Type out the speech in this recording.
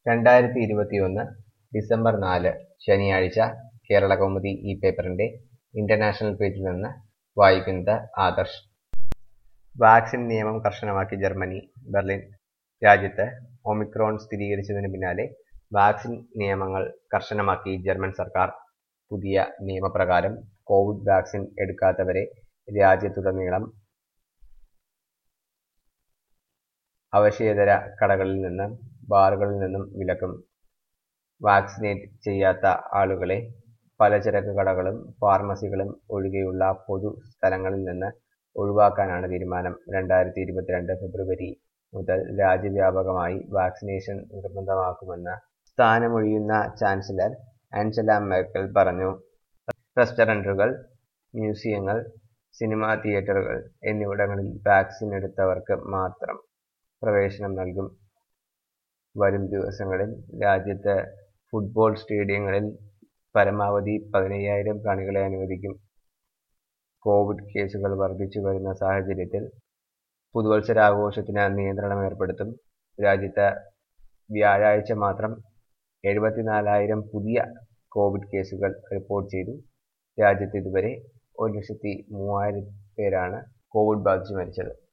രണ്ടായിരത്തി ഇരുപത്തിയൊന്ന് ഡിസംബർ നാല് ശനിയാഴ്ച കേരള കൗമുദി ഈ പേപ്പറിന്റെ ഇന്റർനാഷണൽ പേജിൽ നിന്ന് വായിക്കുന്നത് ആദർശ് വാക്സിൻ നിയമം കർശനമാക്കി ജർമ്മനി ബെർലിൻ രാജ്യത്ത് ഒമിക്രോൺ സ്ഥിരീകരിച്ചതിന് പിന്നാലെ വാക്സിൻ നിയമങ്ങൾ കർശനമാക്കി ജർമ്മൻ സർക്കാർ പുതിയ നിയമപ്രകാരം കോവിഡ് വാക്സിൻ എടുക്കാത്തവരെ രാജ്യത്തുടനീളം അവശ്യേതര കടകളിൽ നിന്നും ബാറുകളിൽ നിന്നും വിലക്കും വാക്സിനേറ്റ് ചെയ്യാത്ത ആളുകളെ പലചരക്ക് കടകളും ഫാർമസികളും ഒഴികെയുള്ള പൊതു സ്ഥലങ്ങളിൽ നിന്ന് ഒഴിവാക്കാനാണ് തീരുമാനം രണ്ടായിരത്തി ഇരുപത്തിരണ്ട് ഫെബ്രുവരി മുതൽ രാജ്യവ്യാപകമായി വാക്സിനേഷൻ നിർബന്ധമാക്കുമെന്ന് സ്ഥാനമൊഴിയുന്ന ചാൻസലർ ആൻസല മെർക്കൽ പറഞ്ഞു റെസ്റ്റോറന്റുകൾ മ്യൂസിയങ്ങൾ സിനിമാ തിയേറ്ററുകൾ എന്നിവിടങ്ങളിൽ വാക്സിൻ എടുത്തവർക്ക് മാത്രം പ്രവേശനം നൽകും വരും ദിവസങ്ങളിൽ രാജ്യത്ത് ഫുട്ബോൾ സ്റ്റേഡിയങ്ങളിൽ പരമാവധി പതിനയ്യായിരം കാണികളെ അനുവദിക്കും കോവിഡ് കേസുകൾ വർദ്ധിച്ചു വരുന്ന സാഹചര്യത്തിൽ പുതുവത്സരാഘോഷത്തിന് നിയന്ത്രണം ഏർപ്പെടുത്തും രാജ്യത്ത് വ്യാഴാഴ്ച മാത്രം എഴുപത്തിനാലായിരം പുതിയ കോവിഡ് കേസുകൾ റിപ്പോർട്ട് ചെയ്തു രാജ്യത്ത് ഇതുവരെ ഒരു ലക്ഷത്തി മൂവായിരം പേരാണ് കോവിഡ് ബാധിച്ച് മരിച്ചത്